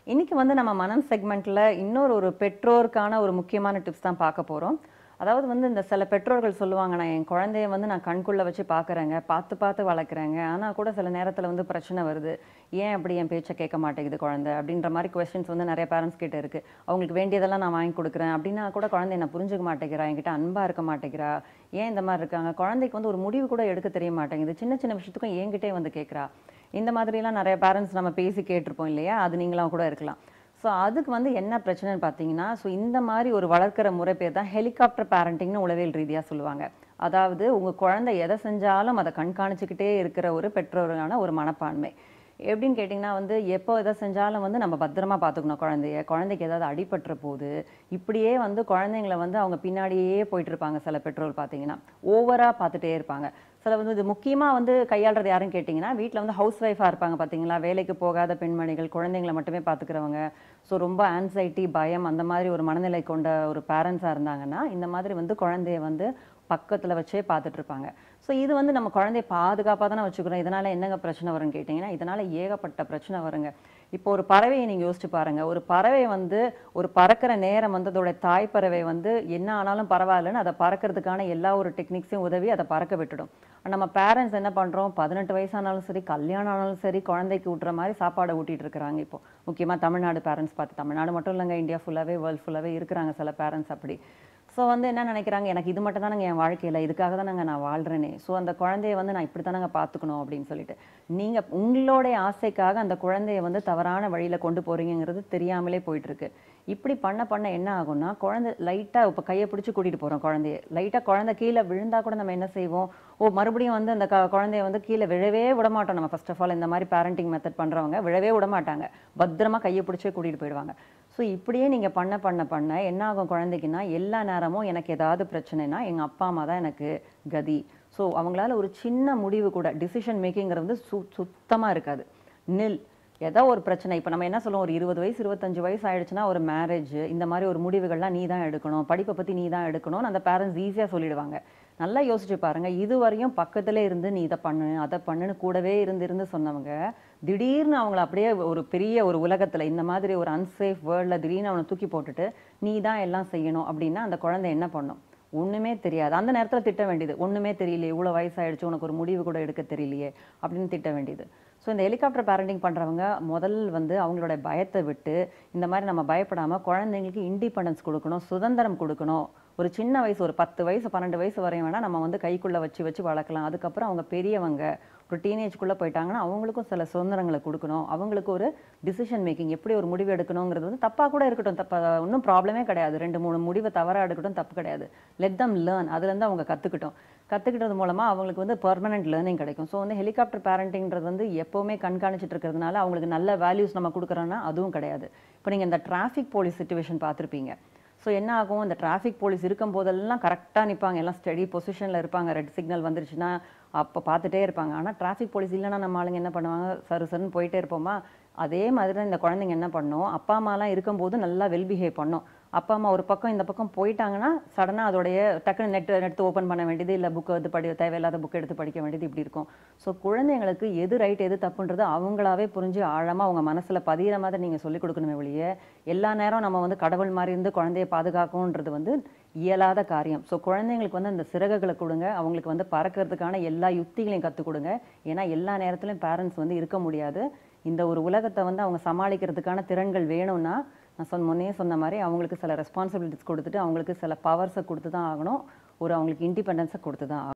இன்னைக்கு வந்து நம்ம மனம் செக்மெண்ட்ல இன்னொரு ஒரு பெற்றோருக்கான ஒரு முக்கியமான டிப்ஸ் தான் பார்க்க போறோம் அதாவது வந்து இந்த சில பெற்றோர்கள் சொல்லுவாங்க நான் என் குழந்தைய வந்து நான் கண்குள்ள வச்சு பார்க்குறேங்க பார்த்து பார்த்து வளர்க்குறேங்க ஆனால் கூட சில நேரத்தில் வந்து பிரச்சனை வருது ஏன் அப்படி என் பேச்சை கேட்க மாட்டேங்குது குழந்தை அப்படின்ற மாதிரி கொஸ்டின்ஸ் வந்து நிறைய பேரண்ட்ஸ் கிட்ட இருக்கு அவங்களுக்கு வேண்டியதெல்லாம் நான் வாங்கி கொடுக்குறேன் அப்படின்னா கூட குழந்தை என்ன புரிஞ்சுக்க மாட்டேங்கிறா என்கிட்ட அன்பா இருக்க மாட்டேங்கிறா ஏன் இந்த மாதிரி இருக்காங்க குழந்தைக்கு வந்து ஒரு முடிவு கூட எடுக்க தெரிய மாட்டேங்குது சின்ன சின்ன விஷயத்துக்கும் என்கிட்டே வந்து கேட்குறா இந்த மாதிரிலாம் நிறைய பேரண்ட்ஸ் நம்ம பேசி கேட்டிருப்போம் இல்லையா அது நீங்களாம் கூட இருக்கலாம் ஸோ அதுக்கு வந்து என்ன பிரச்சனைன்னு பார்த்தீங்கன்னா ஸோ இந்த மாதிரி ஒரு வளர்க்குற முறை பேர் தான் ஹெலிகாப்டர் பேரண்டிங்னு உளவியல் ரீதியாக சொல்லுவாங்க அதாவது உங்கள் குழந்தை எதை செஞ்சாலும் அதை கண்காணிச்சுக்கிட்டே இருக்கிற ஒரு பெற்றோரான ஒரு மனப்பான்மை எப்படின்னு கேட்டிங்கன்னா வந்து எப்போ எதை செஞ்சாலும் வந்து நம்ம பத்திரமா பார்த்துக்கணும் குழந்தைய குழந்தைக்கு ஏதாவது அடிபட்டுற போது இப்படியே வந்து குழந்தைங்கள வந்து அவங்க பின்னாடியே போயிட்டு இருப்பாங்க சில பெற்றோர் பார்த்தீங்கன்னா ஓவராக பார்த்துட்டே இருப்பாங்க சில வந்து இது முக்கியமாக வந்து கையாளுறது யாருன்னு கேட்டிங்கன்னா வீட்டில் வந்து ஹவுஸ் ஒய்ஃபாக இருப்பாங்க பார்த்தீங்களா வேலைக்கு போகாத பெண்மணிகள் குழந்தைங்களை மட்டுமே பார்த்துக்கிறவங்க ஸோ ரொம்ப ஆன்சைட்டி பயம் அந்த மாதிரி ஒரு மனநிலை கொண்ட ஒரு பேரண்ட்ஸாக இருந்தாங்கன்னா இந்த மாதிரி வந்து குழந்தைய வந்து பக்கத்தில் வச்சே பார்த்துட்டு இருப்பாங்க ஸோ இது வந்து நம்ம குழந்தைய பாதுகாப்பாக தானே வச்சுக்கிறோம் இதனால் என்னங்க பிரச்சனை வரும்னு கேட்டிங்கன்னா இதனால் ஏகப்பட்ட பிரச்சனை வருங்க இப்போ ஒரு பறவையை நீங்கள் யோசிச்சு பாருங்க ஒரு பறவை வந்து ஒரு பறக்கிற நேரம் வந்து அதோட தாய் பறவை வந்து என்ன ஆனாலும் பரவாயில்லன்னு அதை பறக்கிறதுக்கான எல்லா ஒரு டெக்னிக்ஸையும் உதவி அதை பறக்க விட்டுடும் நம்ம பேரண்ட்ஸ் என்ன பண்ணுறோம் பதினெட்டு வயசானாலும் சரி கல்யாணம் ஆனாலும் சரி குழந்தைக்கு ஊட்டுற மாதிரி சாப்பாடை ஊட்டிட்டு இருக்கிறாங்க இப்போ முக்கியமாக தமிழ்நாடு பேரண்ட்ஸ் பார்த்து தமிழ்நாடு மட்டும் இல்லைங்க இந்தியா ஃபுல்லாகவே வேர்ல்ட் ஃபுல்லாகவே இருக்கிறாங்க சில பேரண்ட்ஸ் அப்படி ஸோ வந்து என்ன நினைக்கிறாங்க எனக்கு இது மட்டும் தானங்க என் வாழ்க்கையில் இதுக்காக தானங்க நான் வாழ்கிறேனே ஸோ அந்த குழந்தைய வந்து நான் இப்படி தானங்க பார்த்துக்கணும் அப்படின்னு சொல்லிட்டு நீங்கள் உங்களுடைய ஆசைக்காக அந்த குழந்தைய வந்து தவறான வழியில் கொண்டு போகிறீங்கிறது தெரியாமலே போயிட்டு இருக்கு இப்படி பண்ண பண்ண என்ன ஆகும்னா குழந்தை லைட்டாக இப்போ கையை பிடிச்சி கூட்டிகிட்டு போகிறோம் குழந்தைய லைட்டாக குழந்தை கீழே விழுந்தா கூட நம்ம என்ன செய்வோம் ஓ மறுபடியும் வந்து அந்த க குழந்தைய வந்து கீழே விழவே விட மாட்டோம் நம்ம ஃபர்ஸ்ட் ஆஃப் ஆல் இந்த மாதிரி பேரண்டிங் மெத்தட் பண்ணுறவங்க விழவே விட மாட்டாங்க பத்திரமா கையை பிடிச்சே கூட்டிகிட்டு போயிடுவாங்க ஸோ இப்படியே நீங்கள் பண்ண பண்ண பண்ண என்ன ஆகும் குழந்தைக்குன்னா எல்லா நேரமும் எனக்கு ஏதாவது பிரச்சனைனா எங்கள் அப்பா அம்மா தான் எனக்கு கதி ஸோ அவங்களால ஒரு சின்ன முடிவு கூட டிசிஷன் மேக்கிங்கிறது வந்து சு சுத்தமாக இருக்காது நில் ஏதோ ஒரு பிரச்சனை இப்போ நம்ம என்ன சொல்லுவோம் ஒரு இருபது வயசு இருபத்தஞ்சு வயசு ஆயிடுச்சுன்னா ஒரு மேரேஜ் இந்த மாதிரி ஒரு முடிவுகள்லாம் நீ தான் எடுக்கணும் படிப்பை பற்றி நீ தான் எடுக்கணும்னு அந்த பேரண்ட்ஸ் ஈஸியாக சொல்லிடுவாங்க நல்லா யோசிச்சு பாருங்க இதுவரையும் பக்கத்துல இருந்து நீ இதை பண்ணு அதை பண்ணுன்னு கூடவே இருந்து இருந்து சொன்னவங்க திடீர்னு அவங்கள அப்படியே ஒரு பெரிய ஒரு உலகத்துல இந்த மாதிரி ஒரு அன்சேஃப் வேர்ல்டில் திடீர்னு அவனை தூக்கி போட்டுட்டு நீ தான் எல்லாம் செய்யணும் அப்படின்னா அந்த குழந்தை என்ன பண்ணும் ஒண்ணுமே தெரியாது அந்த நேரத்துல திட்ட வேண்டியது ஒண்ணுமே தெரியலையே இவ்வளோ வயசாயிடுச்சு உனக்கு ஒரு முடிவு கூட எடுக்க தெரியலையே அப்படின்னு திட்ட வேண்டியது ஸோ இந்த ஹெலிகாப்டர் பேரண்டிங் பண்றவங்க முதல் வந்து அவங்களோட பயத்தை விட்டு இந்த மாதிரி நம்ம பயப்படாம குழந்தைங்களுக்கு இண்டிபெண்டன்ஸ் கொடுக்கணும் சுதந்திரம் கொடுக்கணும் ஒரு சின்ன வயசு ஒரு பத்து வயசு பன்னெண்டு வயசு வரையும் வேணால் நம்ம வந்து கைக்குள்ளே வச்சு வச்சு வளர்க்கலாம் அதுக்கப்புறம் அவங்க பெரியவங்க ஒரு டீனேஜ்குள்ளே போயிட்டாங்கன்னா அவங்களுக்கும் சில சுதந்திரங்களை கொடுக்கணும் அவங்களுக்கு ஒரு டிசிஷன் மேக்கிங் எப்படி ஒரு முடிவு எடுக்கணுங்கிறது வந்து தப்பாக கூட இருக்கட்டும் தப்பா ஒன்றும் ப்ராப்ளமே கிடையாது ரெண்டு மூணு முடிவை தவறாக எடுக்கட்டும் தப்பு கிடையாது லெட் தம் லேர்ன் அதுலேருந்து அவங்க கற்றுக்கிட்டோம் கற்றுக்கிட்டது மூலமாக அவங்களுக்கு வந்து பர்மனெண்ட் லேர்னிங் கிடைக்கும் ஸோ வந்து ஹெலிகாப்டர் பேரண்டிங்கிறது வந்து எப்போவுமே கண்காணிச்சிட்டு இருக்கிறதுனால அவங்களுக்கு நல்ல வேல்யூஸ் நம்ம கொடுக்குறோன்னா அதுவும் கிடையாது இப்போ நீங்கள் இந்த டிராஃபிக் போலீஸ் சுச்சுவேஷன் பார்த்துருப்பீங்க ஸோ என்ன ஆகும் இந்த டிராஃபிக் போலீஸ் இருக்கும் போதெல்லாம் கரெக்டாக நிற்பாங்க எல்லாம் ஸ்டடி பொசிஷனில் இருப்பாங்க ரெட் சிக்னல் வந்துருச்சுன்னா அப்போ பார்த்துட்டே இருப்பாங்க ஆனால் டிராஃபிக் போலீஸ் இல்லைன்னா நம்ம ஆளுங்க என்ன பண்ணுவாங்க சரு சருன்னு போயிட்டே இருப்போமா அதே மாதிரி தான் இந்த குழந்தைங்க என்ன பண்ணும் அப்பா அம்மாலாம் இருக்கும்போது நல்லா வெல் பிஹேவ் பண்ணும் அப்பா அம்மா ஒரு பக்கம் இந்த பக்கம் போயிட்டாங்கன்னா சடனாக அதோடைய டக்குனு நெட் எடுத்து ஓப்பன் பண்ண வேண்டியது இல்லை புக் எடுத்து படி தேவையில்லாத புக் எடுத்து படிக்க வேண்டியது இப்படி இருக்கும் ஸோ குழந்தைங்களுக்கு எது ரைட் எது தப்புன்றது அவங்களாவே புரிஞ்சு ஆழமாக அவங்க மனசில் பதிகிற மாதிரி நீங்கள் சொல்லிக் கொடுக்கணுமே ஒழிய எல்லா நேரம் நம்ம வந்து கடவுள் மாதிரி இருந்து குழந்தைய பாதுகாக்கணுன்றது வந்து இயலாத காரியம் ஸோ குழந்தைங்களுக்கு வந்து அந்த சிறகுகளை கொடுங்க அவங்களுக்கு வந்து பறக்கிறதுக்கான எல்லா யுக்திகளையும் கற்றுக் கொடுங்க ஏன்னா எல்லா நேரத்துலையும் பேரண்ட்ஸ் வந்து இருக்க முடியாது இந்த ஒரு உலகத்தை வந்து அவங்க சமாளிக்கிறதுக்கான திறன்கள் வேணும்னா நான் சொன்ன முன்னே சொன்ன மாதிரி அவங்களுக்கு சில ரெஸ்பான்சிபிலிட்டிஸ் கொடுத்துட்டு அவங்களுக்கு சில பவர்ஸை கொடுத்து தான் ஆகணும் ஒரு அவங்களுக்கு இண்டிபெண்டன்ஸை கொடுத்து தான் ஆகணும்